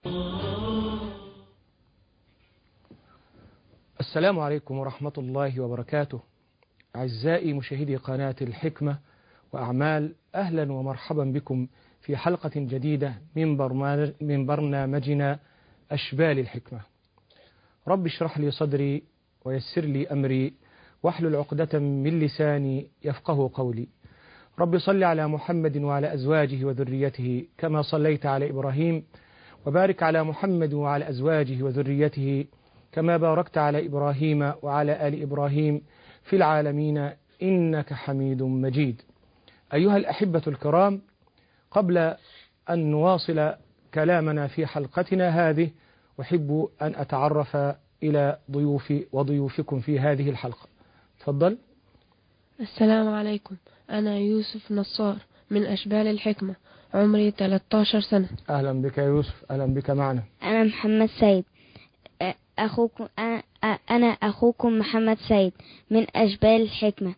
السلام عليكم ورحمة الله وبركاته أعزائي مشاهدي قناة الحكمة وأعمال أهلا ومرحبا بكم في حلقة جديدة من, برنامج من برنامجنا أشبال الحكمة رب اشرح لي صدري ويسر لي أمري واحلل عقدة من لساني يفقه قولي رب صل على محمد وعلى أزواجه وذريته كما صليت على إبراهيم وبارك على محمد وعلى أزواجه وذريته كما باركت على إبراهيم وعلى آل إبراهيم في العالمين إنك حميد مجيد أيها الأحبة الكرام قبل أن نواصل كلامنا في حلقتنا هذه أحب أن أتعرف إلى ضيوفي وضيوفكم في هذه الحلقة تفضل السلام عليكم أنا يوسف نصار من أشبال الحكمة عمري 13 سنة أهلا بك يا يوسف أهلا بك معنا أنا محمد سيد أخوكم أنا أخوكم محمد سيد من أشبال الحكمة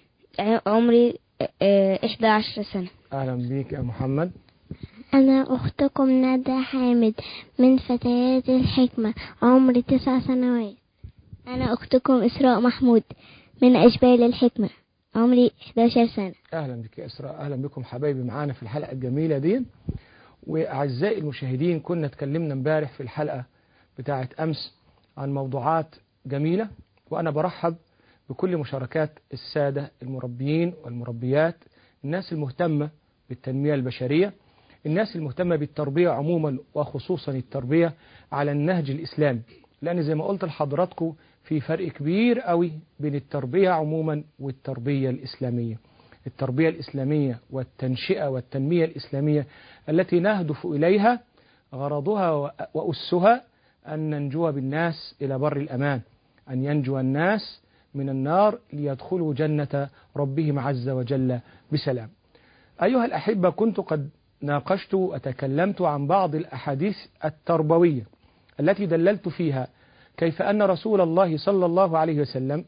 عمري 11 سنة أهلا بك يا محمد أنا أختكم ندى حامد من فتيات الحكمة عمري تسع سنوات أنا أختكم إسراء محمود من أشبال الحكمة عمري 11 سنة أهلا بك يا إسراء أهلا بكم حبايبي معانا في الحلقة الجميلة دي وأعزائي المشاهدين كنا اتكلمنا امبارح في الحلقة بتاعة أمس عن موضوعات جميلة وأنا برحب بكل مشاركات السادة المربيين والمربيات الناس المهتمة بالتنمية البشرية الناس المهتمة بالتربية عموما وخصوصا التربية على النهج الإسلامي لأن زي ما قلت لحضراتكم في فرق كبير قوي بين التربية عموما والتربية الإسلامية التربية الإسلامية والتنشئة والتنمية الإسلامية التي نهدف إليها غرضها وأسها أن ننجو بالناس إلى بر الأمان أن ينجو الناس من النار ليدخلوا جنة ربهم عز وجل بسلام أيها الأحبة كنت قد ناقشت وتكلمت عن بعض الأحاديث التربوية التي دللت فيها كيف أن رسول الله صلى الله عليه وسلم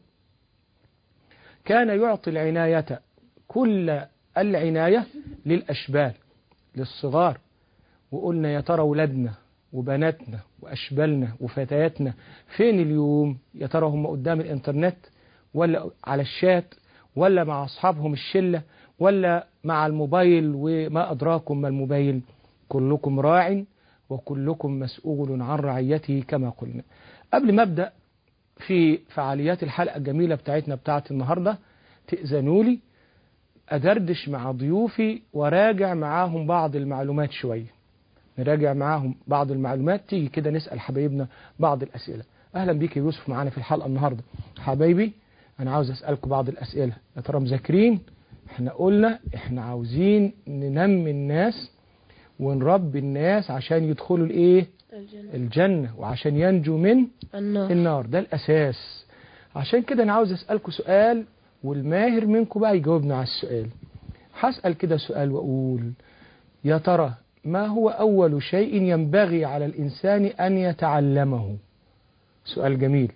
كان يعطي العناية كل العناية للأشبال للصغار وقلنا يا ترى ولادنا وبناتنا وأشبالنا وفتياتنا فين اليوم يا ترى هم قدام الإنترنت ولا على الشات ولا مع أصحابهم الشلة ولا مع الموبايل وما أدراكم ما الموبايل كلكم راع وكلكم مسؤول عن رعيته كما قلنا قبل ما أبدأ في فعاليات الحلقة الجميلة بتاعتنا بتاعت النهاردة تأذنوا لي أدردش مع ضيوفي وراجع معاهم بعض المعلومات شوية نراجع معاهم بعض المعلومات تيجي كده نسأل حبايبنا بعض الأسئلة أهلا بيك يا يوسف معانا في الحلقة النهاردة حبايبي أنا عاوز أسألكم بعض الأسئلة يا ترى مذاكرين احنا قلنا احنا عاوزين ننمي الناس ونربي الناس عشان يدخلوا الايه الجنة. الجنة وعشان ينجوا من النار النار ده الأساس عشان كده أنا عاوز أسألكم سؤال والماهر منكم بقى يجاوبنا على السؤال هسأل كده سؤال وأقول يا ترى ما هو أول شيء ينبغي على الإنسان أن يتعلمه سؤال جميل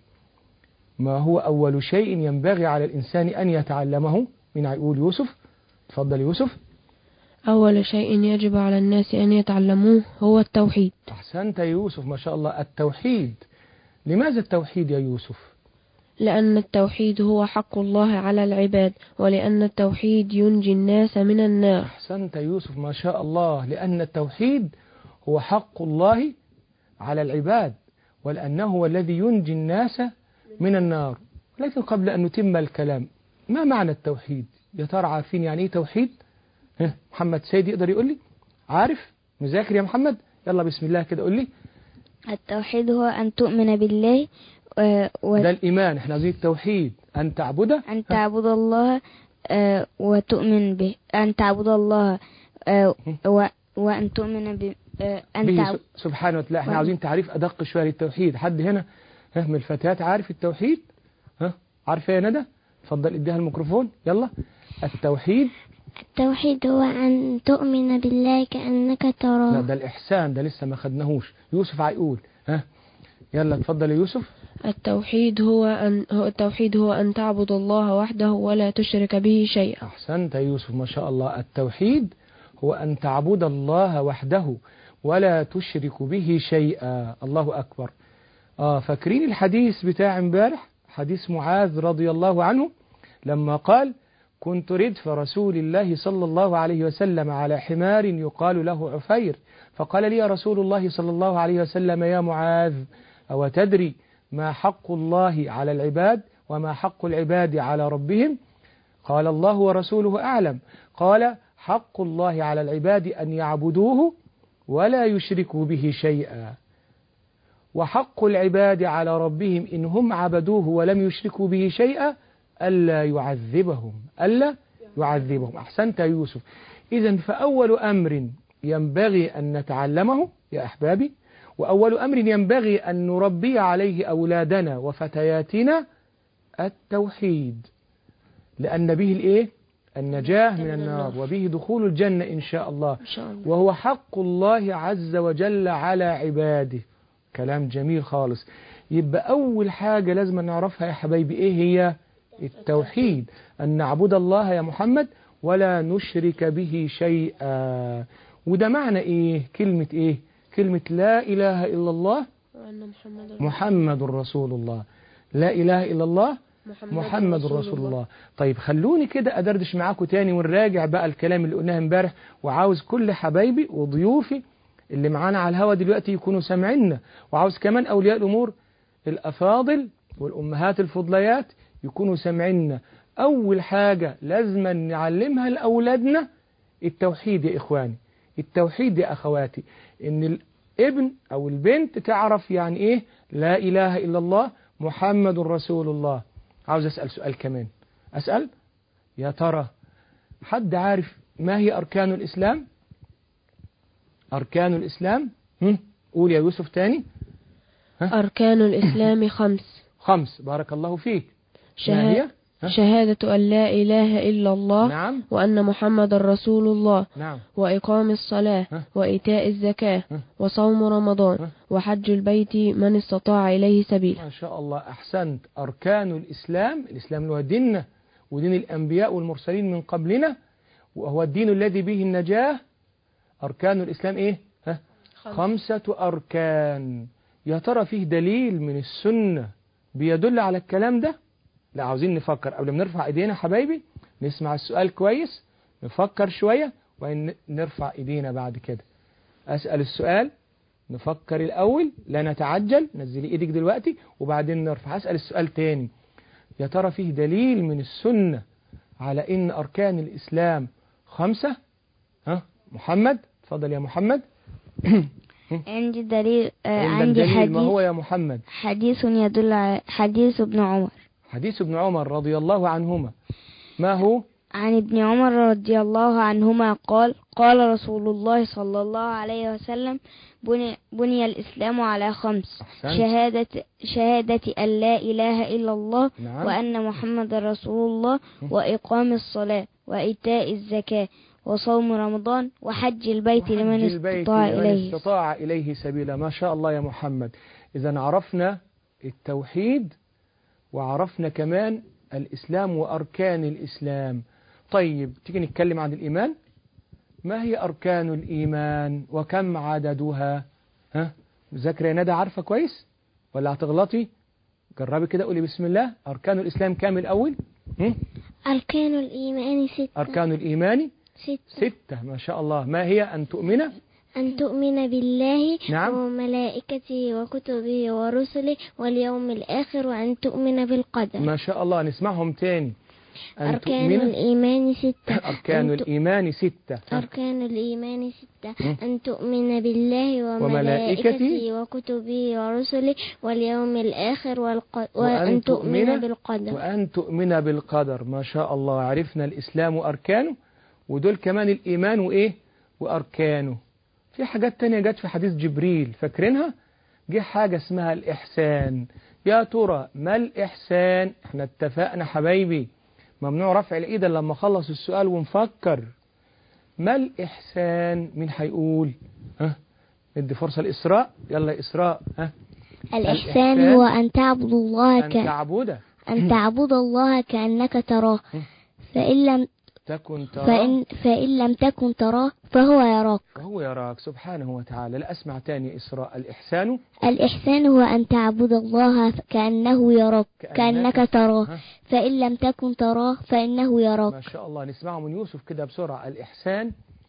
ما هو أول شيء ينبغي على الإنسان أن يتعلمه مين هيقول يوسف تفضل يوسف أول شيء يجب على الناس أن يتعلموه هو التوحيد أحسنت يا يوسف ما شاء الله التوحيد لماذا التوحيد يا يوسف لأن التوحيد هو حق الله على العباد ولأن التوحيد ينجي الناس من النار أحسنت يوسف ما شاء الله لأن التوحيد هو حق الله على العباد ولأنه هو الذي ينجي الناس من النار لكن قبل أن نتم الكلام ما معنى التوحيد يا ترى عارفين يعني ايه توحيد ها محمد سيد يقدر يقول لي عارف مذاكر يا محمد يلا بسم الله كده قول لي التوحيد هو أن تؤمن بالله و... و... ده الإيمان احنا عايزين التوحيد أن تعبد أن تعبد الله آه، وتؤمن به أن تعبد الله آه، و... وأن تؤمن ب... آه، أن به تعبد س- سبحانه وتعالى احنا و- عاوزين تعريف أدق شوية للتوحيد حد هنا ها من الفتيات عارف التوحيد ها عارفة يا ندى اتفضل اديها الميكروفون يلا التوحيد التوحيد هو أن تؤمن بالله كأنك لا تراه ده الإحسان ده لسه ما خدناهوش يوسف هيقول ها يلا اتفضل يا يوسف التوحيد هو أن هو التوحيد هو أن تعبد الله وحده ولا تشرك به شيئا أحسنت يا يوسف ما شاء الله التوحيد هو أن تعبد الله وحده ولا تشرك به شيئا الله أكبر آه فاكرين الحديث بتاع امبارح حديث معاذ رضي الله عنه لما قال كنت ردف رسول الله صلى الله عليه وسلم على حمار يقال له عفير فقال لي رسول الله صلى الله عليه وسلم يا معاذ أو تدري ما حق الله على العباد وما حق العباد على ربهم قال الله ورسوله أعلم قال حق الله على العباد أن يعبدوه ولا يشركوا به شيئا وحق العباد على ربهم إن هم عبدوه ولم يشركوا به شيئا ألا يعذبهم ألا يعذبهم أحسنت يا يوسف إذا فأول أمر ينبغي أن نتعلمه يا أحبابي وأول أمر ينبغي أن نربي عليه أولادنا وفتياتنا التوحيد لأن به الإيه؟ النجاة من النار وبه دخول الجنة إن شاء الله إن شاء الله وهو حق الله عز وجل على عباده كلام جميل خالص يبقى أول حاجة لازم نعرفها يا حبايبي إيه هي التوحيد أن نعبد الله يا محمد ولا نشرك به شيئا وده معنى إيه كلمة إيه كلمة لا إله إلا الله وأن محمد محمد رسول الله لا إله إلا الله محمد رسول الله طيب خلوني كده أدردش معاكم تاني ونراجع بقى الكلام اللي قلناه امبارح وعاوز كل حبايبي وضيوفي اللي معانا على الهوا دلوقتي يكونوا سامعيننا وعاوز كمان أولياء الأمور الأفاضل والأمهات الفضليات يكونوا سامعيننا أول حاجة لازم نعلمها لأولادنا التوحيد يا إخواني التوحيد يا أخواتي إن الابن أو البنت تعرف يعني إيه لا إله إلا الله محمد رسول الله عاوز أسأل سؤال كمان أسأل يا ترى حد عارف ما هي أركان الإسلام أركان الإسلام هم؟ قول يا يوسف تاني أركان الإسلام خمس خمس بارك الله فيك ما شهادة, هي ها؟ شهادة أن لا إله إلا الله نعم وأن محمد رسول الله نعم وإقام الصلاة ها؟ وإيتاء الزكاة ها؟ وصوم رمضان ها؟ وحج البيت من استطاع إليه سبيلا ما شاء الله أحسنت أركان الإسلام الإسلام اللي هو ديننا ودين الأنبياء والمرسلين من قبلنا وهو الدين الذي به النجاة أركان الإسلام إيه ها؟ خمسة أركان يا ترى فيه دليل من السنة بيدل على الكلام ده لا عاوزين نفكر قبل ما نرفع ايدينا حبايبي نسمع السؤال كويس نفكر شوية وإن نرفع ايدينا بعد كده أسأل السؤال نفكر الأول لا نتعجل نزلي ايدك دلوقتي وبعدين نرفع أسأل السؤال تاني يا ترى فيه دليل من السنة على إن أركان الإسلام خمسة ها محمد تفضل يا محمد عندي دليل آه عندك عندي دليل حديث ما هو يا محمد حديث يدل على حديث ابن عمر حديث ابن عمر رضي الله عنهما ما هو عن ابن عمر رضي الله عنهما قال قال رسول الله صلى الله عليه وسلم بني, بني الإسلام على خمس أحسنت. شهادة, شهادة أن لا إله إلا الله نعم. وأن محمد رسول الله وإقام الصلاة وإيتاء الزكاة وصوم رمضان وحج البيت لمن وحج البيت استطاع لمن إليه استطاع إليه سبيلا ما شاء الله يا محمد إذا عرفنا التوحيد وعرفنا كمان الإسلام وأركان الإسلام طيب تيجي نتكلم عن الإيمان ما هي أركان الإيمان وكم عددها ها مذاكرة يا ندى عارفة كويس ولا هتغلطي جربي كده قولي بسم الله أركان الإسلام كام الأول هم؟ أركان الإيمان ستة أركان الإيمان ستة ستة ما شاء الله ما هي أن تؤمن أن تؤمن بالله نعم. وملائكته وكتبه ورسله واليوم الآخر وأن تؤمن بالقدر ما شاء الله نسمعهم تاني أن أركان تؤمن الإيمان ستة أركان أن تؤ- الإيمان ستة أركان الإيمان ستة م. أن تؤمن بالله وملائكته وملائكته وكتبه ورسله واليوم الآخر والق... وأن وأن تؤمن تؤمن بالقدر وأن تؤمن بالقدر ما شاء الله عرفنا الإسلام وأركانه ودول كمان الإيمان وإيه وأركانه في حاجات تانية جت في حديث جبريل فاكرينها جه حاجة اسمها الإحسان يا ترى ما الإحسان احنا اتفقنا حبايبي ممنوع رفع الإيد إلا لما أخلص السؤال ونفكر ما الإحسان مين هيقول ها ندي فرصة لإسراء يلا يا إسراء ها الإحسان الإحسان هو أن تعبد الله أن ك... تعبد أن تعبد الله كأنك تراه فإن لم تكن تراه فإن, فإن لم تكن تراه فهو يراك فهو يراك سبحانه وتعالى لا أسمع تاني إسراء الإحسان الإحسان هو أن تعبد الله كأنه يراك كأنك- كأنك تراه ها؟ فإن لم تكن تراه فإنه يراك ما شاء الله نسمعه من يوسف كده بسرعة الإحسان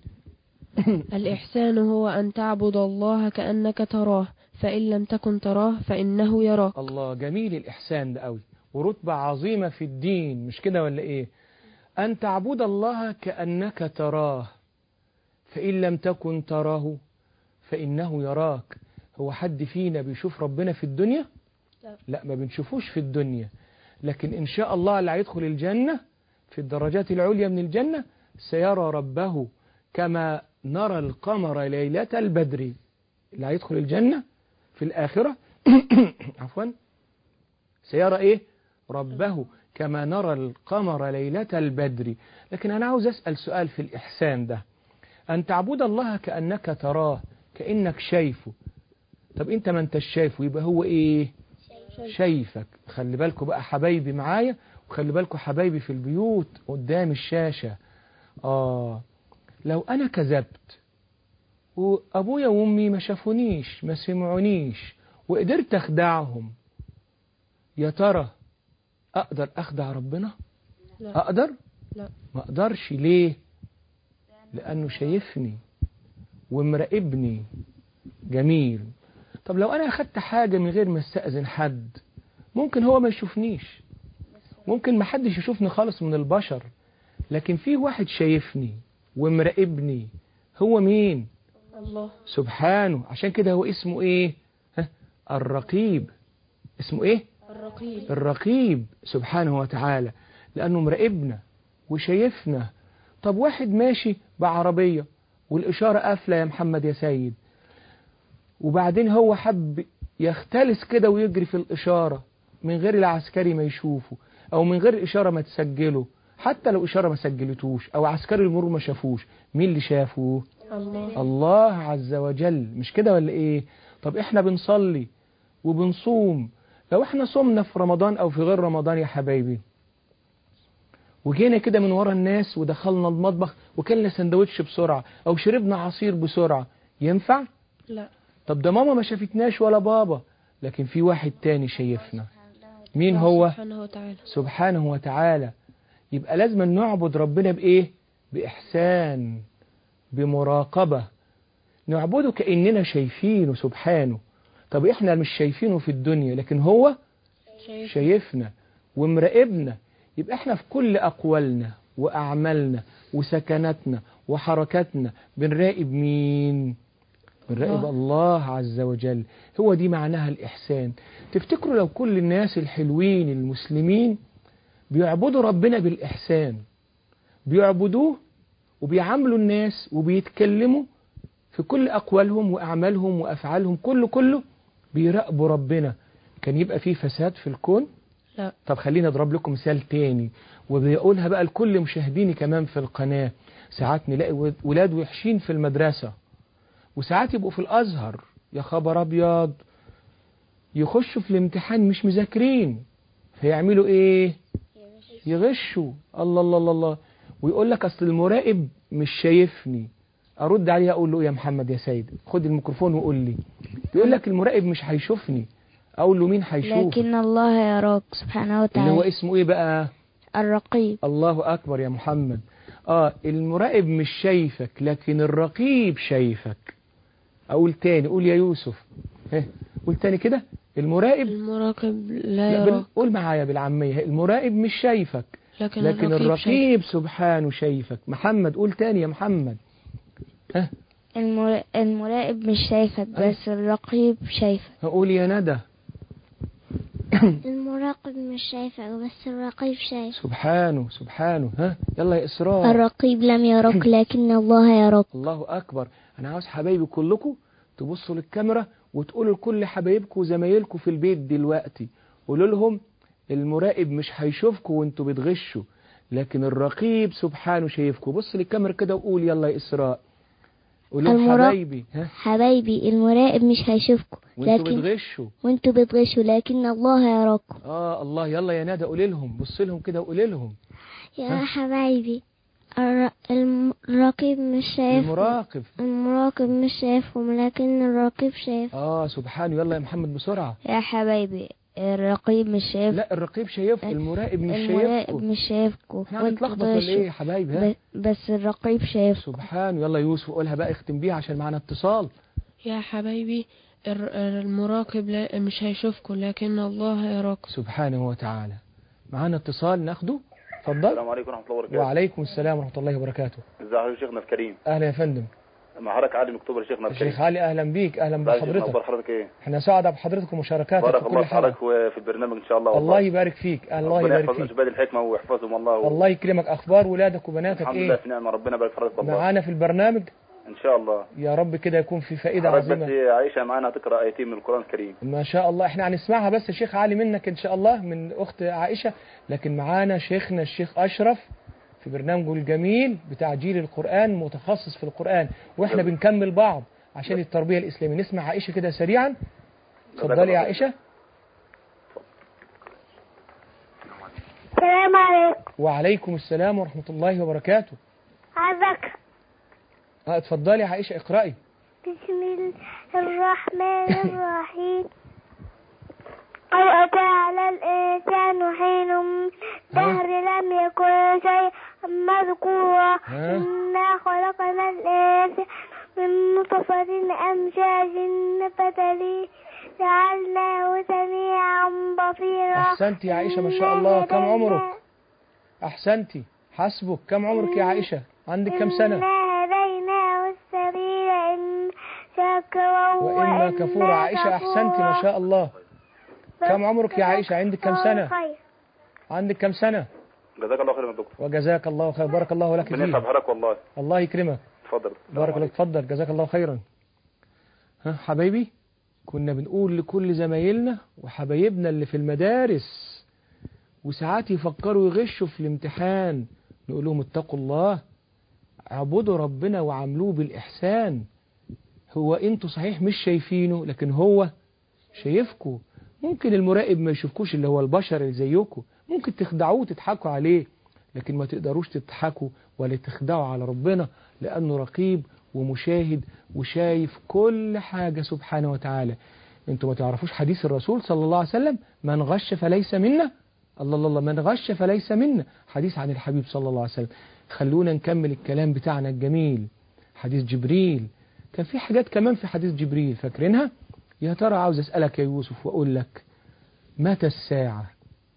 الإحسان هو أن تعبد الله كأنك تراه فإن لم تكن تراه فإنه يراك الله جميل الإحسان ده قوي ورتبة عظيمة في الدين مش كده ولا إيه أن تعبد الله كأنك تراه فإن لم تكن تراه فإنه يراك هو حد فينا بيشوف ربنا في الدنيا لا. لا ما بنشوفوش في الدنيا لكن إن شاء الله اللي هيدخل الجنة في الدرجات العليا من الجنة سيرى ربه كما نرى القمر ليلة البدر اللي هيدخل الجنة في الآخرة عفوا سيرى إيه ربه كما نرى القمر ليلة البدر لكن أنا عاوز أسأل سؤال في الإحسان ده أن تعبد الله كأنك تراه كأنك شايفه طب أنت ما أنتش شايفه يبقى هو إيه شايفك خلي بالكم بقى حبايبي معايا وخلي بالكم حبايبي في البيوت قدام الشاشة آه لو أنا كذبت وأبويا وأمي ما شافونيش ما سمعونيش وقدرت أخدعهم يا ترى أقدر أخدع ربنا لا. أقدر لا. ما أقدرش ليه لأنه شايفني ومراقبني جميل طب لو أنا أخدت حاجة من غير ما استأذن حد ممكن هو ما يشوفنيش ممكن ما حدش يشوفني خالص من البشر لكن في واحد شايفني ومراقبني هو مين الله سبحانه عشان كده هو اسمه ايه ها؟ الرقيب اسمه ايه الرقيب الرقيب سبحانه وتعالى لأنه مراقبنا وشايفنا طب واحد ماشي بعربية والإشارة قافلة يا محمد يا سيد وبعدين هو حب يختلس كده ويجري في الإشارة من غير العسكري ما يشوفه أو من غير الإشارة ما تسجله حتى لو إشارة ما سجلتوش أو عسكري المرور ما شافوش مين اللي شافه الله الله عز وجل مش كده ولا ايه طب احنا بنصلي وبنصوم لو احنا صمنا في رمضان او في غير رمضان يا حبايبي وجينا كده من ورا الناس ودخلنا المطبخ وكلنا سندوتش بسرعة او شربنا عصير بسرعة ينفع لا طب ده ماما ما شافتناش ولا بابا لكن في واحد تاني شايفنا مين هو سبحانه وتعالى سبحانه وتعالى يبقى لازم نعبد ربنا بإيه بإحسان بمراقبة نعبده كأننا شايفينه سبحانه طب احنا مش شايفينه في الدنيا لكن هو شايف شايفنا ومراقبنا يبقى احنا في كل أقوالنا وأعمالنا وسكناتنا وحركاتنا بنراقب مين بنراقب الله. الله عز وجل هو دي معناها الإحسان تفتكروا لو كل الناس الحلوين المسلمين بيعبدوا ربنا بالإحسان بيعبدوه وبيعاملوا الناس وبيتكلموا في كل أقوالهم وأعمالهم وأفعالهم كله كله بيراقبوا ربنا كان يبقى فيه فساد في الكون لا طب خليني أضرب لكم مثال تاني وبيقولها بقى لكل مشاهديني كمان في القناة ساعات نلاقي ود- ولاد وحشين في المدرسة وساعات يبقوا في الأزهر يا خبر أبيض يخشوا في الامتحان مش مذاكرين فيعملوا إيه يغشوا الله الله الله الله ويقول لك أصل المراقب مش شايفني أرد عليه أقول له يا محمد يا سيد خد الميكروفون وقول لي يقول لك المراقب مش هيشوفني أقول له مين هيشوف لكن الله يراك سبحانه اللي هو وتعالى اسمه إيه بقى الرقيب الله أكبر يا محمد آه المراقب مش شايفك لكن الرقيب شايفك أقول تاني قول يا يوسف ها قول تاني كده المراقب المراقب لا لا بال- يراك قول معايا بالعامية المراقب مش شايفك لكن, لكن الرقيب, شايف الرقيب سبحانه شايفك محمد قول تاني يا محمد ها المرا- المراقب مش شايفك بس الرقيب شايفك قول يا ندى المراقب مش شايفك بس الرقيب شايف سبحانه سبحانه ها يلا يا إسراء الرقيب لم يرك لكن الله يراك الله أكبر أنا عاوز حبايبي كلكم تبصوا للكاميرا وتقولوا لكل حبايبكم وزمايلكم في البيت دلوقتي قولوا لهم المراقب مش هيشوفكم وانتوا بتغشوا لكن الرقيب سبحانه شايفكم بص للكاميرا كده وقول يلا يا إسراء قول لهم المراقب- حبايبي ها حبايبي المراقب مش هيشوفكم وانتوا لكن بتغشوا وانتوا بتغشوا لكن الله يراكم اه الله يلا يا ندى قولي لهم بص لهم كده وقولي لهم يا ها؟ حبايبي الر- الم- الرقيب مش شايف المراقب المراقب مش شايفهم لكن الرقيب شايف اه سبحانه يلا يا محمد بسرعة يا حبايبي الرقيب مش شايف لا الرقيب شايفه المراقب مش المراقب شايفكم مش شايفكوا احنا وانتوا هنتلخبط ولا ايه يا ضيشوا. حبايبي ها ب- بس الرقيب شايف سبحان يلا يوسف قولها بقى اختم بيها عشان معنا اتصال يا حبايبي الر- المراقب لا مش هيشوفكم لكن الله يراكم سبحانه وتعالى معانا اتصال ناخده اتفضل السلام عليكم ورحمة الله وبركاته وعليكم السلام ورحمة الله وبركاته ازي حضرتك شيخنا الكريم اهلا يا فندم مع حضرتك علي من اكتوبر شيخنا الكريم الشيخ علي اهلا بيك اهلا ازي شيخنا بحضرتك اخبار حضرتك ايه احنا سعداء بحضرتك ومشاركاتك بارك في الله كل في حلقة حضرتك وفي البرنامج ان شاء الله الله والله يبارك فيك الله ربنا يبارك يحفظ فيك عباد الحكمة ويحفظهم الله و... الله يكرمك اخبار ولادك وبناتك الحمد لله ايه في نعمة ربنا يبارك في حضرتك والله معانا في البرنامج ان شاء الله يا رب كده يكون في فائدة حضرتك بس عظيمة عايشة معانا هتقرأ آيتين من القرآن الكريم ما شاء الله احنا هنسمعها بس الشيخ علي منك ان شاء الله من اخت عائشة لكن معانا شيخنا الشيخ اشرف في برنامجه الجميل بتاع جيل القرآن متخصص في القرآن واحنا بنكمل بعض عشان التربية الإسلامية نسمع عائشة كده سريعا اتفضلي يا عائشة السلام عليكم وعليكم السلام ورحمة الله وبركاته عزك اه اتفضلي يا عائشة اقرأي بسم الله الرحمن الرحيم أو أتى على الإنسان حين من دهر لم يكن شيئا مذكورا ها؟ إنا خلقنا الإنسان من نطفة أمشاج نبتليه جعلناه سميعا بصيرا أحسنتي يا عائشة ما شاء الله كم عمرك أحسنتي حسبك كم عمرك يا عائشة عندك كم سنة إنا هديناه السبيل إن شاكرا وإما كفورا عائشة أحسنتي ما شاء الله كم عمرك يا عائشة عندك كم سنة خير. عندك كم سنة جزاك الله خير يا دكتور وجزاك الله خير بارك الله لك ربنا يسعد فيه حضرتك والله الله يكرمك اتفضل بارك الله اتفضل جزاك الله خيرا ها حبايبي كنا بنقول لكل زمايلنا وحبايبنا اللي في المدارس وساعات يفكروا يغشوا في الامتحان نقول لهم اتقوا الله اعبدوا ربنا وعاملوه بالإحسان هو انتوا صحيح مش شايفينه لكن هو شايفكم ممكن المراقب ما يشوفكوش اللي هو البشر اللي زيكم ممكن تخدعوه وتضحكوا عليه لكن ما تقدروش تضحكوا ولا تخدعوا على ربنا لأنه رقيب ومشاهد وشايف كل حاجة سبحانه وتعالى انتوا ما تعرفوش حديث الرسول صلى الله عليه وسلم من غش فليس منا الله الله الله من غش فليس منا حديث عن الحبيب صلى الله عليه وسلم خلونا نكمل الكلام بتاعنا الجميل حديث جبريل كان في حاجات كمان في حديث جبريل فاكرينها يا ترى عاوز أسألك يا يوسف وأقول لك متى الساعة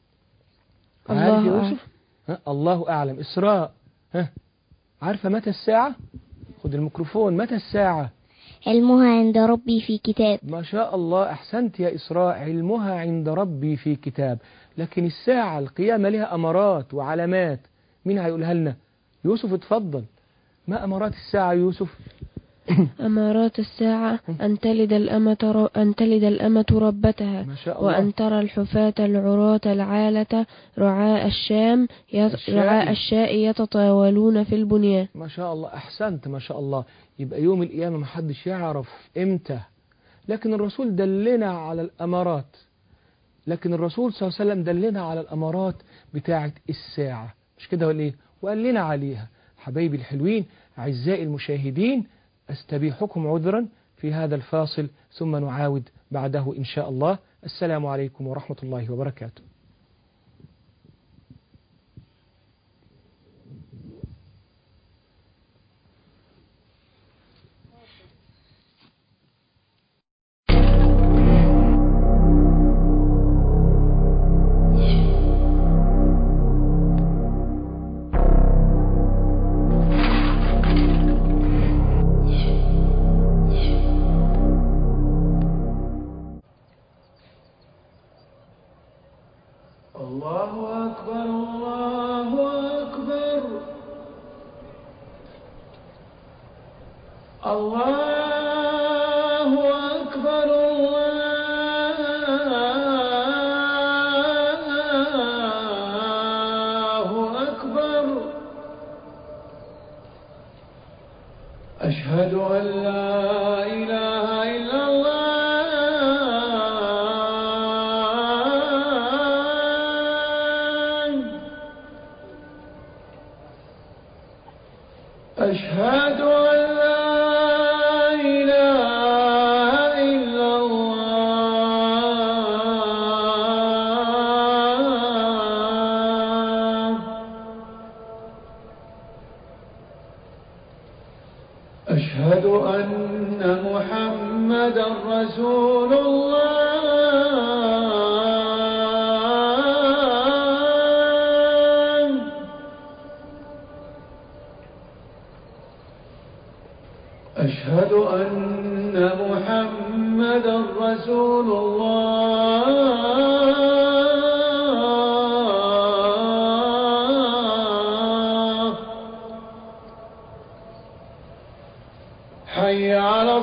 الله عارف يا أعلم. يوسف ها؟ الله أعلم إسراء ها عارفة متى الساعة خد الميكروفون متى الساعة علمها عند ربي في كتاب ما شاء الله أحسنت يا إسراء علمها عند ربي في كتاب لكن الساعة القيامة لها أمارات وعلامات مين هيقولها لنا يوسف اتفضل ما أمارات الساعة يوسف أمارات الساعة أن تلد الأمة ر- أن تلد الأمة ربتها ما شاء الله وأن ترى الحفاة العراة العالة رعاء الشام يت- الشاء. رعاء الشاء يتطاولون في البنيان ما شاء الله أحسنت ما شاء الله يبقى يوم القيامة ما حدش يعرف إمتى لكن الرسول دلنا على الأمارات لكن الرسول صلى الله عليه وسلم دلنا على الأمارات بتاعة الساعة مش كده ولا إيه وقال لنا عليها حبايبي الحلوين أعزائي المشاهدين أستبيحكم عذرا في هذا الفاصل ثم نعاود بعده إن شاء الله السلام عليكم ورحمة الله وبركاته الله أكبر الله أكبر الله أكبر الله أكبر أشهد أن لا إله إلا الله رسول الله أشهد أن محمدا رسول الله حي على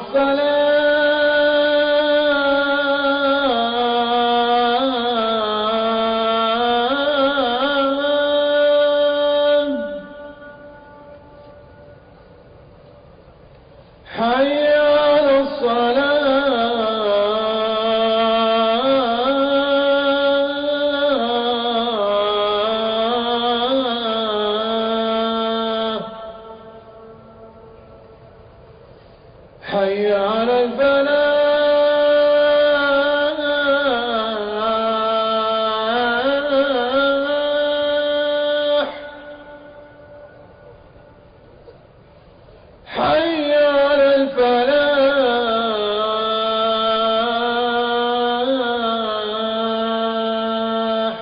الصلاة حي على الصلاة حي على الفلاح حي على الفلاح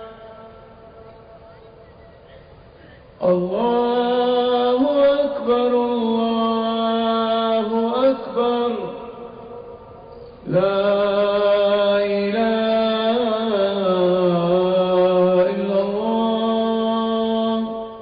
الله أكبر الله أكبر لا إله إلا الله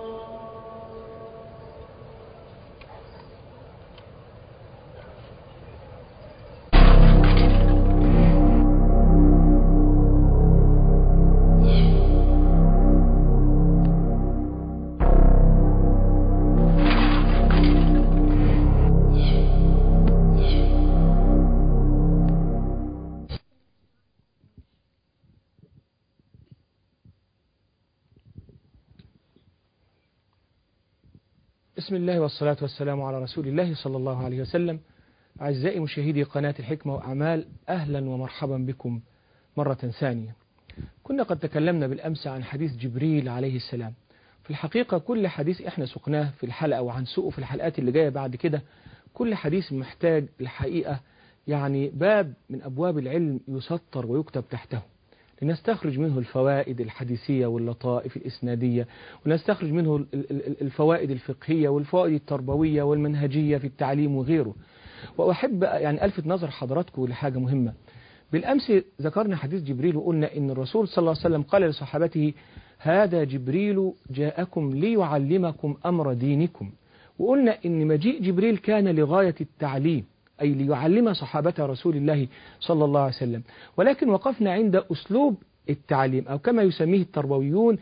بسم الله والصلاة والسلام على رسول الله صلى الله عليه وسلم أعزائي مشاهدي قناة الحكمة وأعمال أهلا ومرحبا بكم مرة ثانية كنا قد تكلمنا بالأمس عن حديث جبريل عليه السلام في الحقيقة كل حديث احنا سقناه في الحلقة وعن سوقه في الحلقات اللي جاية بعد كده كل حديث محتاج الحقيقة يعني باب من أبواب العلم يسطر ويكتب تحته لنستخرج منه الفوائد الحديثية واللطائف الإسنادية ونستخرج منه ال- ال- ال- الفوائد الفقهية والفوائد التربوية والمنهجية في التعليم وغيره وأحب يعني ألفت نظر حضراتكم لحاجة مهمة بالأمس ذكرنا حديث جبريل وقلنا إن الرسول صلى الله عليه وسلم قال لصحابته هذا جبريل جاءكم ليعلمكم أمر دينكم وقلنا إن مجيء جبريل كان لغاية التعليم أي ليعلم صحابة رسول الله صلى الله عليه وسلم ولكن وقفنا عند أسلوب التعليم أو كما يسميه التربويون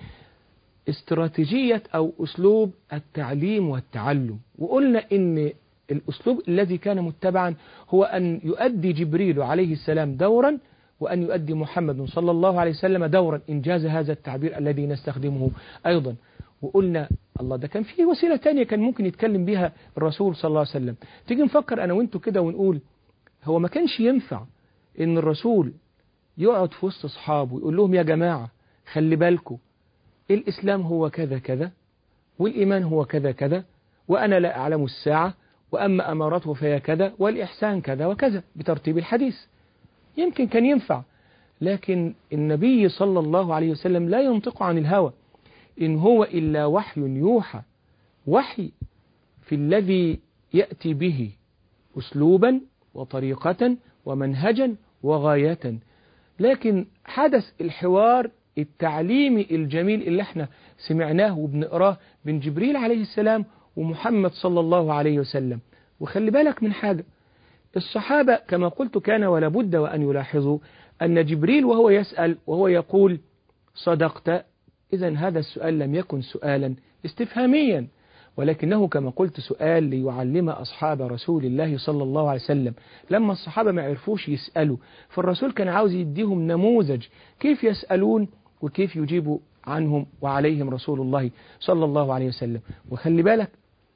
استراتيجية أو أسلوب التعليم والتعلم وقلنا إن الأسلوب الذي كان متبعا هو أن يؤدي جبريل عليه السلام دورا وأن يؤدي محمد صلى الله عليه وسلم دورا إنجاز هذا التعبير الذي نستخدمه أيضا وقلنا الله ده كان في وسيلة تانية كان ممكن يتكلم بها الرسول صلى الله عليه وسلم تيجي نفكر أنا وانتوا كده ونقول هو ما كانش ينفع إن الرسول يقعد في وسط أصحابه ويقول لهم يا جماعة خلي بالكم الإسلام هو كذا كذا والإيمان هو كذا كذا وأنا لا أعلم الساعة وأما أمارته فهي كذا والإحسان كذا وكذا بترتيب الحديث يمكن كان ينفع لكن النبي صلى الله عليه وسلم لا ينطق عن الهوى إن هو إلا وحي يوحى وحي في الذي يأتي به أسلوبا وطريقة ومنهجا وغاية لكن حدث الحوار التعليمي الجميل اللي احنا سمعناه وبنقراه بين جبريل عليه السلام ومحمد صلى الله عليه وسلم وخلي بالك من حاجة الصحابة كما قلت كان ولا بد وأن يلاحظوا أن جبريل وهو يسأل وهو يقول صدقت إذا هذا السؤال لم يكن سؤالا استفهاميا ولكنه كما قلت سؤال ليعلم أصحاب رسول الله صلى الله عليه وسلم لما الصحابة ما عرفوش يسألوا فالرسول كان عاوز يديهم نموذج كيف يسألون وكيف يجيب عنهم وعليهم رسول الله صلى الله عليه وسلم وخلي بالك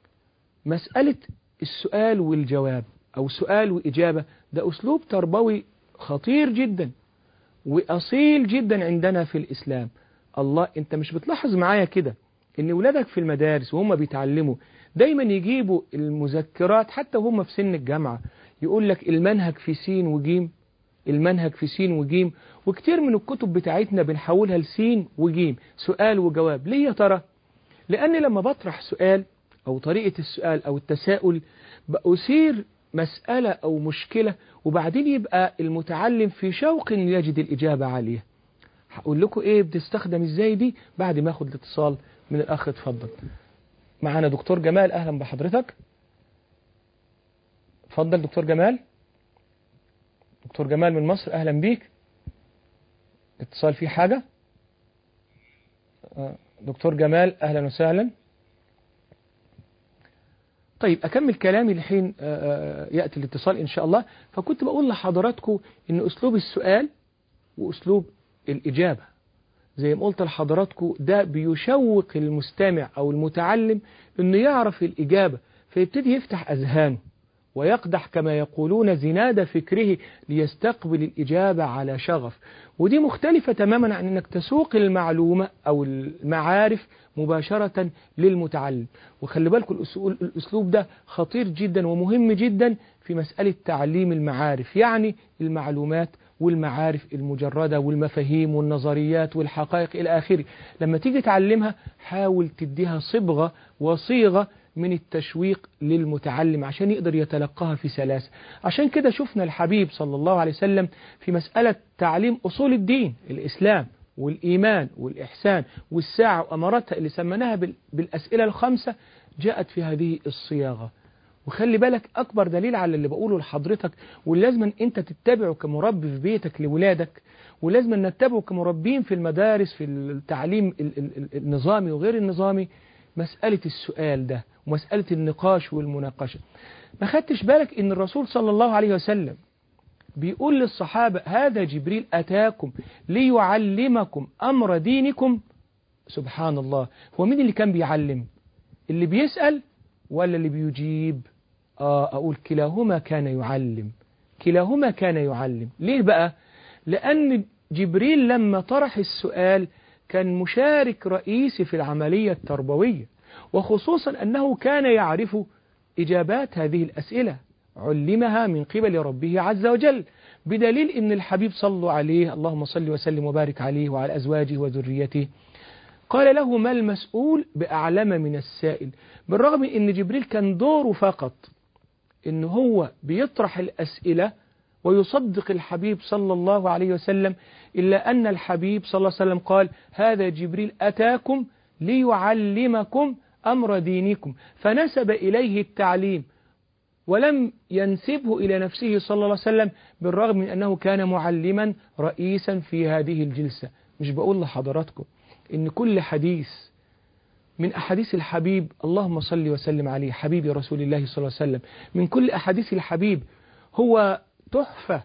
مسألة السؤال والجواب أو سؤال وإجابة ده أسلوب تربوي خطير جدا وأصيل جدا عندنا في الإسلام الله أنت مش بتلاحظ معايا كده ان ولادك في المدارس وهم بيتعلموا دايما يجيبوا المذكرات حتى وهم في سن الجامعة يقول لك المنهج في سين وجيم المنهج في سين وجيم وكتير من الكتب بتاعتنا بنحولها لسين وجيم سؤال وجواب ليه يا ترى لأن لما بطرح سؤال أو طريقة السؤال أو التساؤل بأثير مسألة أو مشكلة وبعدين يبقى المتعلم في شوق إنه يجد الإجابة عليها هقول لكم إيه بتستخدم إزاي دي بعد ما أخد الاتصال من الأخ اتفضل معانا دكتور جمال أهلا بحضرتك اتفضل دكتور جمال دكتور جمال من مصر أهلا بيك اتصال فيه حاجة آه، دكتور جمال أهلا وسهلا طيب أكمل كلامي لحين آه، آه، يأتي الاتصال إن شاء الله فكنت بقول لحضراتكم إن أسلوب السؤال وأسلوب الإجابة زي ما قلت لحضراتكم ده بيشوق المستمع أو المتعلم إنه يعرف الإجابة فيبتدي يفتح أذهانه ويقدح كما يقولون زناد فكره ليستقبل الإجابة على شغف ودي مختلفة تماما عن أنك تسوق المعلومة أو المعارف مباشرة للمتعلم وخلي بالكم الأسلوب- الأسلوب ده خطير جدا ومهم جدا في مسألة تعليم المعارف يعني المعلومات والمعارف المجردة والمفاهيم والنظريات والحقائق إلى آخره لما تيجي تعلمها حاول تديها صبغة وصيغة من التشويق للمتعلم عشان يقدر يتلقاها في سلاسة عشان كده شفنا الحبيب صلى الله عليه وسلم في مسألة تعليم أصول الدين الإسلام والإيمان والإحسان والساعة وأماراتها اللي سميناها بال- بالأسئلة الخمسة جاءت في هذه الصياغة وخلي بالك أكبر دليل على اللي بقوله لحضرتك ولازم أنت تتبعه كمربي في بيتك لولادك ولازم نتبعه كمربين في المدارس في التعليم ال- ال- ال- النظامي وغير النظامي مسألة السؤال ده ومسألة النقاش والمناقشة ما خدتش بالك ان الرسول صلى الله عليه وسلم بيقول للصحابة هذا جبريل أتاكم ليعلمكم أمر دينكم سبحان الله هو مين اللي كان بيعلم اللي بيسأل ولا اللي بيجيب آه أقول كلاهما كان يعلم كلاهما كان يعلم ليه بقى لأن جبريل لما طرح السؤال كان مشارك رئيسي في العملية التربوية وخصوصا أنه كان يعرف إجابات هذه الأسئلة علمها من قبل ربه عز وجل بدليل أن الحبيب صلوا عليه اللهم صل وسلم وبارك عليه وعلى أزواجه وذريته قال له ما المسؤول بأعلم من السائل بالرغم أن جبريل كان دوره فقط أن هو بيطرح الأسئلة ويصدق الحبيب صلى الله عليه وسلم إلا أن الحبيب صلى الله عليه وسلم قال هذا جبريل أتاكم ليعلمكم أمر دينكم فنسب إليه التعليم ولم ينسبه إلى نفسه صلى الله عليه وسلم بالرغم من أنه كان معلما رئيسا في هذه الجلسة مش بقول لحضراتكم إن كل حديث من أحاديث الحبيب اللهم صل وسلم عليه حبيبي رسول الله صلى الله عليه وسلم من كل أحاديث الحبيب هو تحفة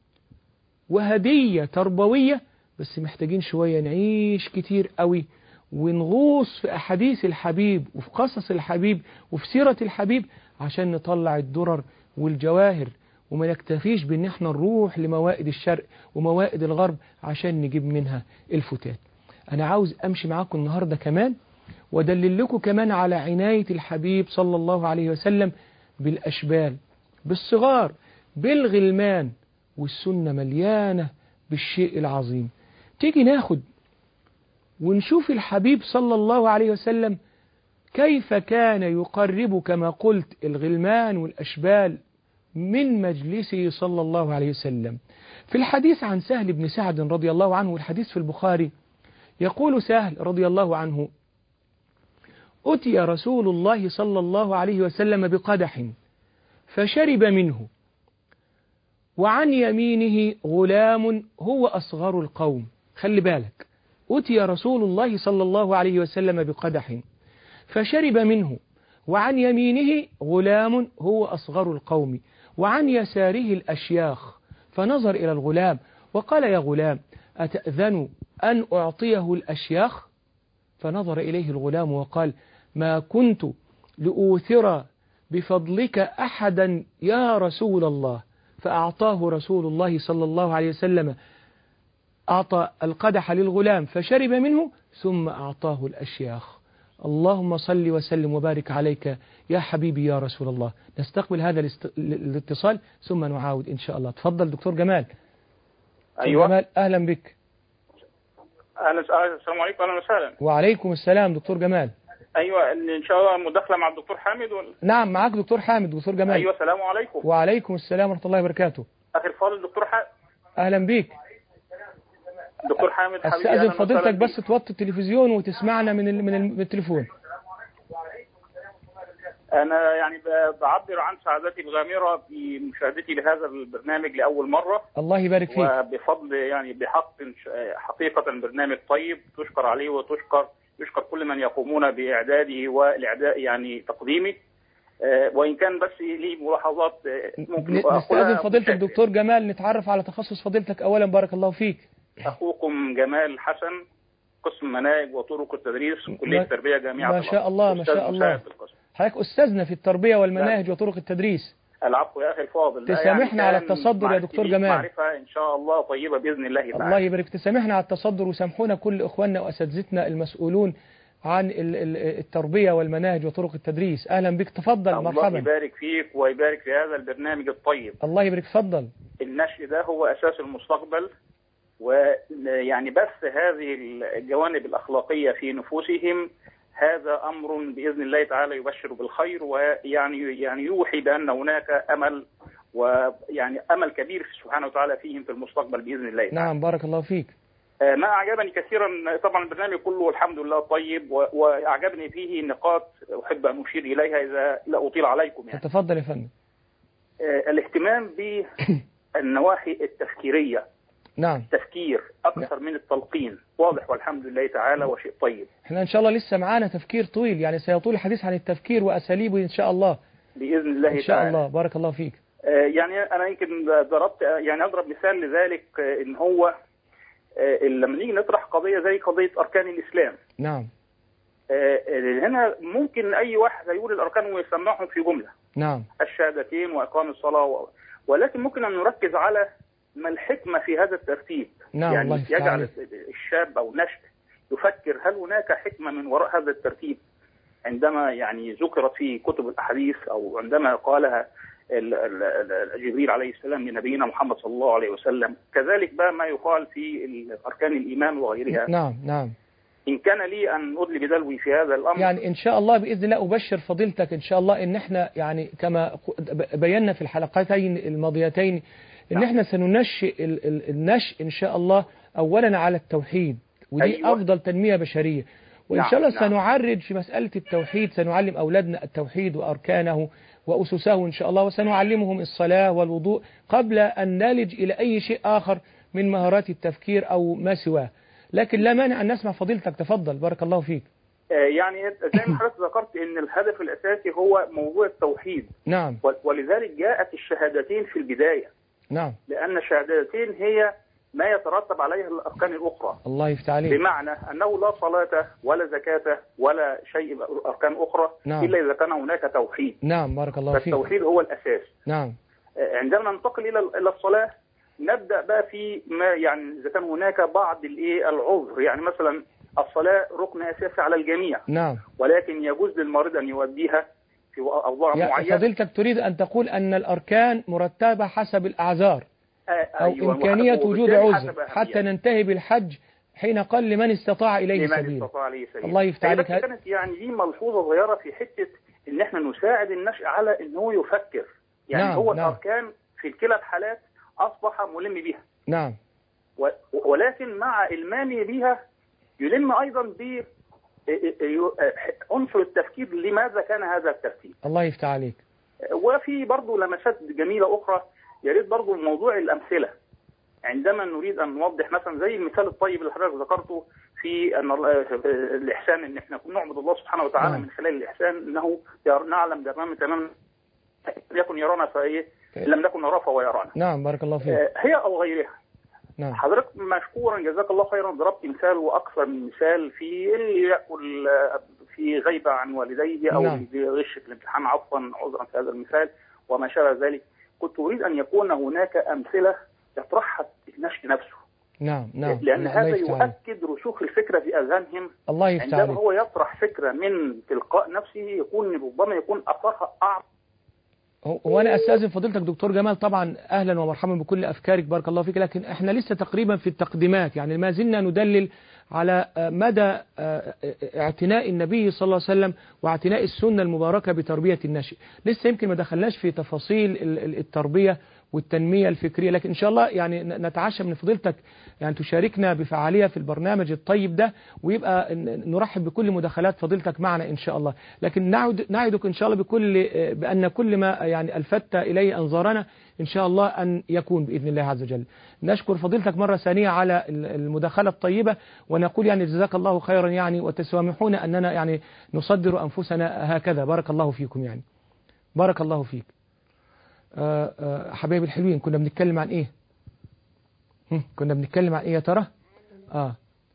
وهدية تربوية بس محتاجين شوية نعيش كتير قوي ونغوص في أحاديث الحبيب وفي قصص الحبيب وفي سيرة الحبيب عشان نطلع الدرر والجواهر وما نكتفيش بان احنا نروح لموائد الشرق وموائد الغرب عشان نجيب منها الفتات انا عاوز امشي معاكم النهاردة كمان ودلل لكم كمان على عناية الحبيب صلى الله عليه وسلم بالأشبال بالصغار بالغلمان والسنة مليانة بالشيء العظيم تيجي ناخد ونشوف الحبيب صلى الله عليه وسلم كيف كان يقرب كما قلت الغلمان والأشبال من مجلسه صلى الله عليه وسلم في الحديث عن سهل بن سعد رضي الله عنه والحديث في البخاري يقول سهل رضي الله عنه أتي رسول الله صلى الله عليه وسلم بقدح فشرب منه وعن يمينه غلام هو أصغر القوم خلي بالك أتي رسول الله صلى الله عليه وسلم بقدح فشرب منه وعن يمينه غلام هو أصغر القوم وعن يساره الأشياخ فنظر إلى الغلام وقال يا غلام أتأذن أن أعطيه الأشياخ فنظر إليه الغلام وقال ما كنت لأوثر بفضلك أحدا يا رسول الله فأعطاه رسول الله صلى الله عليه وسلم أعطى القدح للغلام فشرب منه ثم أعطاه الأشياخ اللهم صل وسلم وبارك عليك يا حبيبي يا رسول الله نستقبل هذا الاست- الاتصال ثم نعاود إن شاء الله تفضل دكتور جمال دكتور ايوه جمال أهلا بك اهلا السلام عليكم اهلا وسهلا وعليكم السلام دكتور جمال ايوه ان شاء الله مداخله مع الدكتور حامد ولا نعم معك دكتور حامد دكتور جمال ايوه السلام عليكم وعليكم السلام ورحمة الله وبركاته اخي الفاضل دكتور حامد أهلا بيك دكتور حامد حبيبي أستأذن أهلاً فضيلتك وسهلاً بس توطي التلفزيون وتسمعنا من ال- من ال- من التليفون انا يعني ب- بعبر عن سعادتي الغامره بمشاهدتي لهذا البرنامج لاول مره الله يبارك فيك وبفضل يعني بحق حقيقه برنامج طيب تشكر عليه وتشكر يشكر كل من يقومون باعداده والاعداء يعني تقديمه آه، وان كان بس لي ملاحظات آه، ممكن ن- أقولها نستأذن فضيلتك مشاهدة. دكتور جمال نتعرف على تخصص فضيلتك أولا بارك الله فيك اخوكم جمال حسن قسم مناهج وطرق التدريس كليه ما- التربيه جامعه ما شاء الله، ما أستاذ شاء مساعد الله. في القسم. حضرتك أستاذنا في التربية والمناهج وطرق التدريس العفو يا اخي الفاضل ده تسامحنا على كان التصدر يا معرفتي دكتور بيك جمال. معرفه ان شاء الله طيبه باذن الله تعالى الله يبارك تسامحنا على التصدر وسامحونا كل إخواننا وأساتذتنا المسؤولون عن ال- ال- التربية والمناهج وطرق التدريس أهلا بك تفضل الله مرحبا يبارك فيك ويبارك في هذا البرنامج الطيب الله يبارك تفضل النشء ده هو اساس المستقبل ويعني بث هذه الجوانب الاخلاقيه في نفوسهم هذا امر باذن الله تعالى يبشر بالخير ويعني يعني يوحي بان هناك امل ويعني امل كبير سبحانه وتعالى فيهم في المستقبل باذن الله تعالى. نعم بارك الله فيك آه، ما أعجبني كثيرا طبعا البرنامج كله الحمد لله طيب و- وأعجبني فيه نقاط أحب أن أشير إليها إذا لا أطيل عليكم يعني تفضل يا فندم آه، الاهتمام بالنواحي التفكيرية نعم تفكير أكثر من التلقين واضح والحمد لله تعالى وشيء طيب احنا ان شاء الله لسه معانا تفكير طويل يعني سيطول الحديث عن التفكير واساليبه ان شاء الله بإذن الله ان شاء تعالى الله بارك الله فيك آه، يعني أنا يمكن ضربت يعني أضرب مثال لذلك آه، إن هو آه، لما نيجي نطرح قضية زي قضية أركان الإسلام نعم آه، هنا ممكن أي واحد يقول الأركان ويسمعهم في جملة نعم الشهادتين وإقام الصلاة و... ولكن ممكن أن نركز على ما الحكمة في هذا الترتيب نعم يعني الله يفتح يجعل عليك. الشاب أو نشء يفكر هل هناك حكمة من وراء هذا الترتيب عندما يعني ذكرت في كتب الأحاديث أو عندما قالها ال- ال- ال- جبريل عليه السلام لنبينا محمد صلى الله عليه وسلم كذلك بقى ما يقال في ال- أركان الإيمان وغيرها نعم نعم إن كان لي أن أدلي بدلوي في هذا الأمر يعني ان شاء الله باذن الله ابشر فضيلتك ان شاء الله ان احنا يعني كما ق- بينا في الحلقتين الماضيتين ان نعم. احنا سننشئ ال- ال- النشء ان شاء الله اولا على التوحيد ودي أيوة. افضل تنميه بشريه وان نعم، شاء الله نعم. سنعرج في مساله التوحيد سنعلم اولادنا التوحيد واركانه واسسه ان شاء الله وسنعلمهم الصلاه والوضوء قبل ان نلج الى اي شيء اخر من مهارات التفكير او ما سواه لكن لا مانع ان نسمع فضيلتك تفضل بارك الله فيك آه، يعني زي ما حضرتك ذكرت ان الهدف الاساسي هو موضوع التوحيد نعم ول- ولذلك جاءت الشهادتين في البدايه نعم لان الشهادتين هي ما يترتب عليها الاركان الاخرى الله يفتح عليك بمعنى انه لا صلاه ولا زكاه ولا شيء من اركان اخرى نعم. الا اذا كان هناك توحيد نعم بارك الله فيك فالتوحيد هو الاساس نعم آه، عندما ننتقل الى الى الصلاه نبدا بقى في ما يعني اذا كان هناك بعض الايه العذر يعني مثلا الصلاه ركن اساسي على الجميع نعم ولكن يجوز للمريض ان يوديها في اوضاع يعني معينه فضيلتك تريد أن تقول أن الأركان مرتبة حسب الأعذار آه، أو أيوة، إمكانية وحسب- وجود وبالتالي عذر حسب حتى أهميته. ننتهي بالحج حين قال لمن استطاع إليه لمن سبيلا استطاع عليه سبيل الله يفتح هي عليك بس هذا- كانت يعني دي ملحوظه صغيره في حته ان احنا نساعد النشء على ان هو يفكر يعني نعم، هو نعم. الاركان في كلا الحالات اصبح ملم بها نعم و- ولكن مع المامي بها يلم ايضا ب عنصر التفكير لماذا كان هذا الترتيب الله يفتح عليك وفي برضه لمسات جميلة أخرى يا ريت برضه موضوع الأمثلة عندما نريد أن نوضح مثلا زي المثال الطيب اللي حضرتك ذكرته في أن الله- الإحسان إن إحنا نعبد الله سبحانه وتعالى نعم. من خلال الإحسان إنه ير- نعلم تماما تماما لم يكن يرانا فإيه لم نكن نراه فهو يرانا نعم بارك الله فيك آه، هي أو غيرها نعم حضرتك مشكورا جزاك الله خيرا ضربت مثال واكثر من مثال في اللي ياكل آه، في غيبه عن والديه او نعم. اللي يغش في الامتحان عفوا عذرا في هذا المثال وما شابه ذلك كنت اريد ان يكون هناك امثله يطرحها النشء نفسه نعم نعم لأن الله هذا يفتح عليك. يؤكد رسوخ الفكرة في أذهانهم الله يفتح عندما عليك هو يطرح فكرة من تلقاء نفسه يكون ربما يكون أثرها أعظم هو- وانا استاذن فضيلتك دكتور جمال طبعا اهلا ومرحبا بكل افكارك بارك الله فيك لكن احنا لسه تقريبا في التقديمات يعني ما زلنا ندلل على آه، مدى آه، آه، اعتناء النبي صلى الله عليه وسلم واعتناء السنه المباركه بتربيه النشء لسه يمكن ما دخلناش في تفاصيل ال- ال- التربيه والتنميه الفكريه لكن ان شاء الله يعني ن- نتعشى من فضيلتك يعني تشاركنا بفعاليه في البرنامج الطيب ده ويبقى ن- نرحب بكل مداخلات فضيلتك معنا ان شاء الله لكن نعد نعدك ان شاء الله بكل بان كل ما يعني الفت اليه انظارنا ان شاء الله ان يكون باذن الله عز وجل نشكر فضيلتك مره ثانيه على ال- المداخله الطيبه ونقول يعني جزاك الله خيرا يعني وتسامحون اننا يعني نصدر انفسنا هكذا بارك الله فيكم يعني بارك الله فيك آه، آه، حبايبي الحلوين كنا بنتكلم عن ايه هم، كنا بنتكلم عن ايه يا ترى اه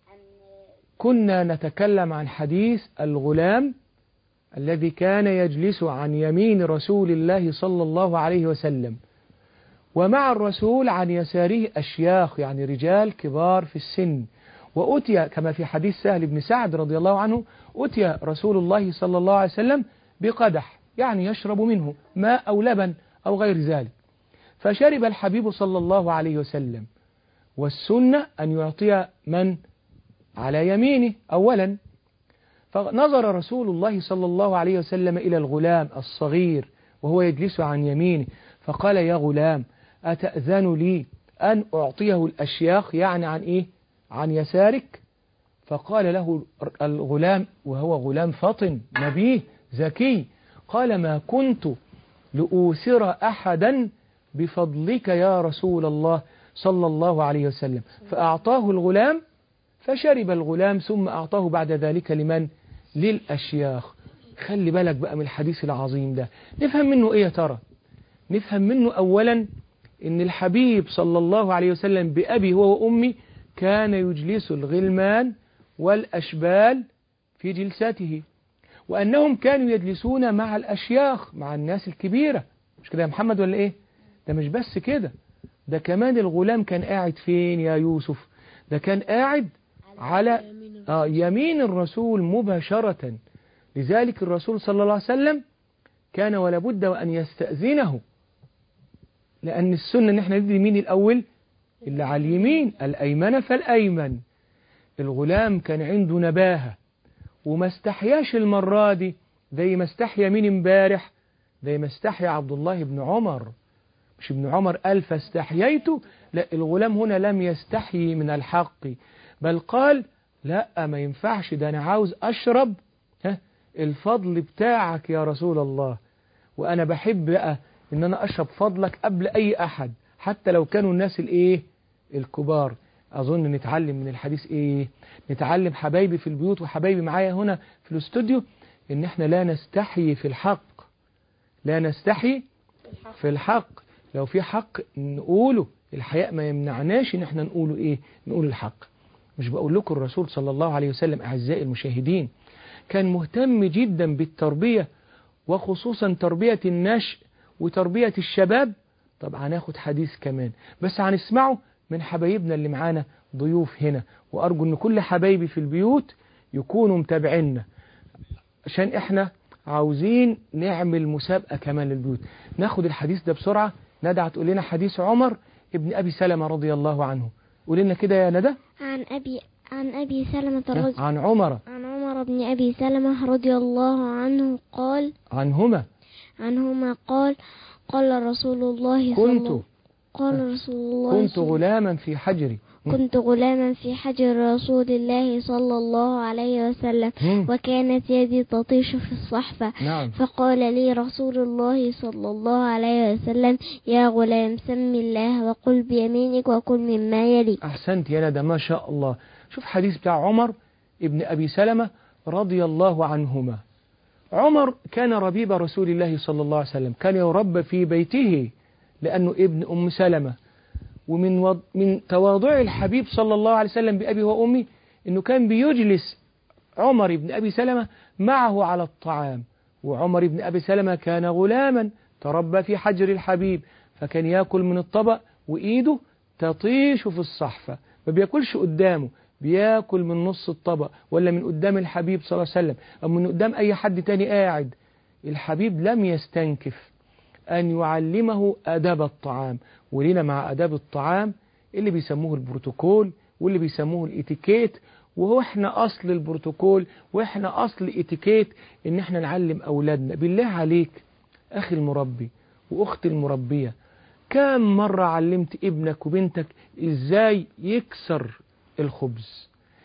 كنا نتكلم عن حديث الغلام الذي كان يجلس عن يمين رسول الله صلى الله عليه وسلم ومع الرسول عن يساره أشياخ يعني رجال كبار في السن وأتي كما في حديث سهل بن سعد رضي الله عنه أتي رسول الله صلى الله عليه وسلم بقدح يعني يشرب منه ماء أو لبن أو غير ذلك فشرب الحبيب صلى الله عليه وسلم والسنة أن يعطي من على يمينه أولا فنظر رسول الله صلى الله عليه وسلم إلى الغلام الصغير وهو يجلس عن يمينه فقال يا غلام أتأذن لي أن أعطيه الأشياخ يعني عن إيه عن يسارك فقال له الغلام وهو غلام فطن نبيه ذكي قال ما كنت لأوثر أحدا بفضلك يا رسول الله صلى الله عليه وسلم فأعطاه الغلام فشرب الغلام ثم أعطاه بعد ذلك لمن للأشياخ خلي بالك بقى من الحديث العظيم ده نفهم منه إيه يا ترى نفهم منه أولا إن الحبيب صلى الله عليه وسلم بأبي هو وأمي كان يجلس الغلمان والأشبال في جلساته وأنهم كانوا يجلسون مع الأشياخ مع الناس الكبيرة مش كده يا محمد ولا إيه ده مش بس كده ده كمان الغلام كان قاعد فين يا يوسف ده كان قاعد على آه يمين الرسول مباشرة لذلك الرسول صلى الله عليه وسلم كان ولا بد وأن يستأذنه لأن السنة إن احنا ندري مين الأول اللي على اليمين الأيمن فالأيمن الغلام كان عنده نباهة وما استحياش المرة دي زي ما استحيا مين امبارح زي ما استحيا عبد الله بن عمر مش ابن عمر قال فاستحييت لا الغلام هنا لم يستحيي من الحق بل قال لا ما ينفعش ده أنا عاوز أشرب ها الفضل بتاعك يا رسول الله وأنا بحب بقى إن أنا أشرب فضلك قبل أي أحد حتى لو كانوا الناس الإيه الكبار أظن نتعلم من الحديث إيه نتعلم حبايبي في البيوت وحبايبي معايا هنا في الاستوديو إن إحنا لا نستحي في الحق لا نستحي في الحق لو في حق نقوله الحياء ما يمنعناش إن إحنا نقوله إيه نقول الحق مش بقول لكم الرسول صلى الله عليه وسلم أعزائي المشاهدين كان مهتم جدا بالتربية وخصوصا تربية النشء وتربية الشباب طبعا هناخد حديث كمان بس هنسمعه من حبايبنا اللي معانا ضيوف هنا وأرجو أن كل حبايبي في البيوت يكونوا متابعينا عشان احنا عاوزين نعمل مسابقة كمان للبيوت ناخد الحديث ده بسرعة ندى تقول لنا حديث عمر ابن أبي سلمة رضي الله عنه قول لنا كده يا ندى عن أبي عن أبي سلمة رضي عن عمر عن عمر بن أبي سلمة رضي الله عنه قال عنهما عنهما قال قال رسول الله صلى كنت قال رسول الله كنت صلى- غلاما في حجري كنت غلاما في حجر رسول الله صلى الله عليه وسلم مم. وكانت يدي تطيش في الصحفة نعم فقال لي رسول الله صلى الله عليه وسلم يا غلام سم الله وقل بيمينك وكل مما يلي أحسنت يا ندى ما شاء الله شوف حديث بتاع عمر ابن أبي سلمة رضي الله عنهما عمر كان ربيب رسول الله صلى الله عليه وسلم كان يربى في بيته لأنه ابن أم سلمة ومن وض... من تواضع الحبيب صلى الله عليه وسلم بأبي وأمي أنه كان بيجلس عمر بن أبي سلمة معه على الطعام وعمر بن أبي سلمة كان غلاما تربى في حجر الحبيب فكان يأكل من الطبق وإيده تطيش في الصحفة ما بياكلش قدامه بياكل من نص الطبق ولا من قدام الحبيب صلى الله عليه وسلم أو من قدام أي حد تاني قاعد الحبيب لم يستنكف أن يعلمه أداب الطعام ولينا مع أداب الطعام اللي بيسموه البروتوكول واللي بيسموه الاتيكيت وهو احنا أصل البروتوكول واحنا أصل الاتيكيت إن احنا نعلم أولادنا بالله عليك أخي المربي وأختي المربية كم مرة علمت ابنك وبنتك إزاي يكسر الخبز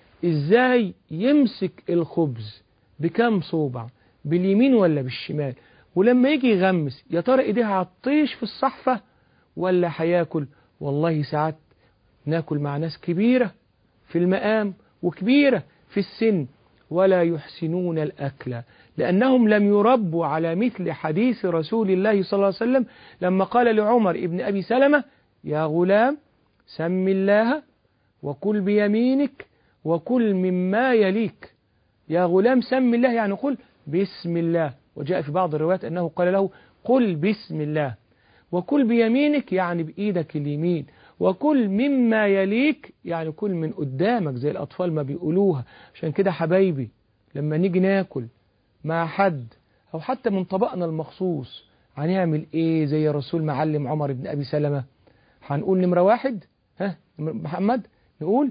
إزاي يمسك الخبز بكم صوبع باليمين ولا بالشمال ولما يجي يغمس يا ترى ايديها هتطيش في الصحفة ولا هياكل والله ساعات ناكل مع ناس كبيرة في المقام وكبيرة في السن ولا يحسنون الأكل لأنهم لم يربوا على مثل حديث رسول الله صلى الله عليه وسلم لما قال لعمر ابن أبي سلمة يا غلام سم الله وكل بيمينك وكل مما يليك يا غلام سم الله يعني قل بسم الله وجاء في بعض الروايات أنه قال له قل بسم الله وكل بيمينك يعني بإيدك اليمين وكل مما يليك يعني كل من قدامك زي الأطفال ما بيقولوها عشان كده حبايبي لما نيجي ناكل مع حد أو حتى من طبقنا المخصوص هنعمل إيه زي الرسول معلم عمر بن أبي سلمة هنقول نمرة واحد ها محمد نقول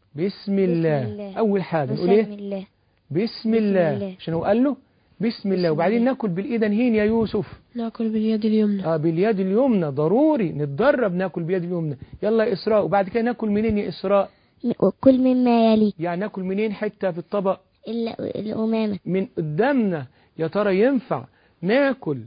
بسم الله, بسم الله. أول حاجة نقول بسم إيه الله بسم الله الله. عشان هو قال له بسم الله وبعدين الله. ناكل بالإيد هين يا يوسف ناكل باليد اليمنى آه باليد اليمنى ضروري نتدرب ناكل باليد اليمنى يلا يا إسراء وبعد كده ناكل منين يا إسراء وكل مما يليك يعني ناكل منين حتة في الطبق إلا الأمامة من قدامنا يا ترى ينفع ناكل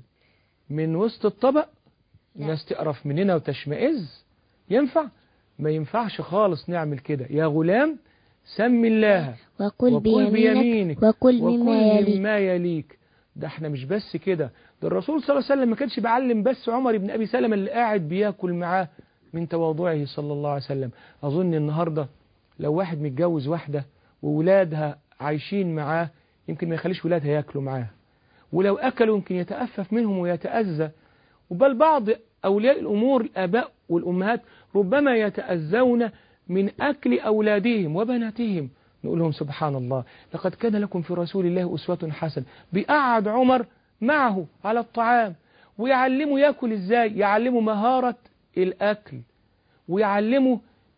من وسط الطبق الناس تقرف مننا وتشمئز ينفع ما ينفعش خالص نعمل كده يا غلام سم الله وكل وكل بيمينك بيمينك وكل مما وكل يليك مما يليك ده احنا مش بس كده ده الرسول صلى الله عليه وسلم ما كانش بيعلم بس عمر بن ابي سلمة اللي قاعد بياكل معاه من تواضعه صلى الله عليه وسلم اظن النهارده لو واحد متجوز واحده وولادها عايشين معاه يمكن ما يخليش ولادها ياكلوا معاه ولو اكلوا يمكن يتأفف منهم ويتأذى وبل بعض اولياء الامور الاباء والامهات ربما يتأذون من اكل اولادهم وبناتهم نقول لهم سبحان الله لقد كان لكم في رسول الله أسوة حسنة بيقعد عمر معه على الطعام ويعلمه ياكل ازاي يعلمه مهارة الأكل ويعلمه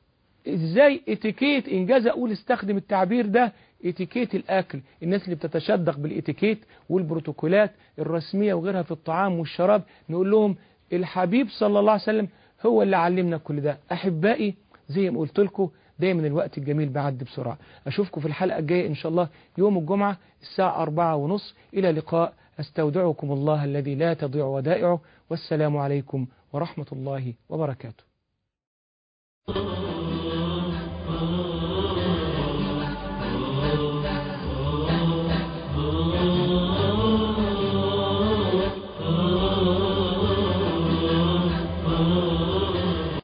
ازاي اتيكيت انجاز اقول استخدم التعبير ده اتيكيت الاكل الناس اللي بتتشدق بالاتيكيت والبروتوكولات الرسمية وغيرها في الطعام والشراب نقول لهم الحبيب صلى الله عليه وسلم هو اللي علمنا كل ده احبائي زي ما قلت لكم دايما الوقت الجميل بعد بسرعة أشوفكم في الحلقة الجاية إن شاء الله يوم الجمعة الساعة أربعة ونص إلى لقاء أستودعكم الله الذي لا تضيع ودائعه والسلام عليكم ورحمة الله وبركاته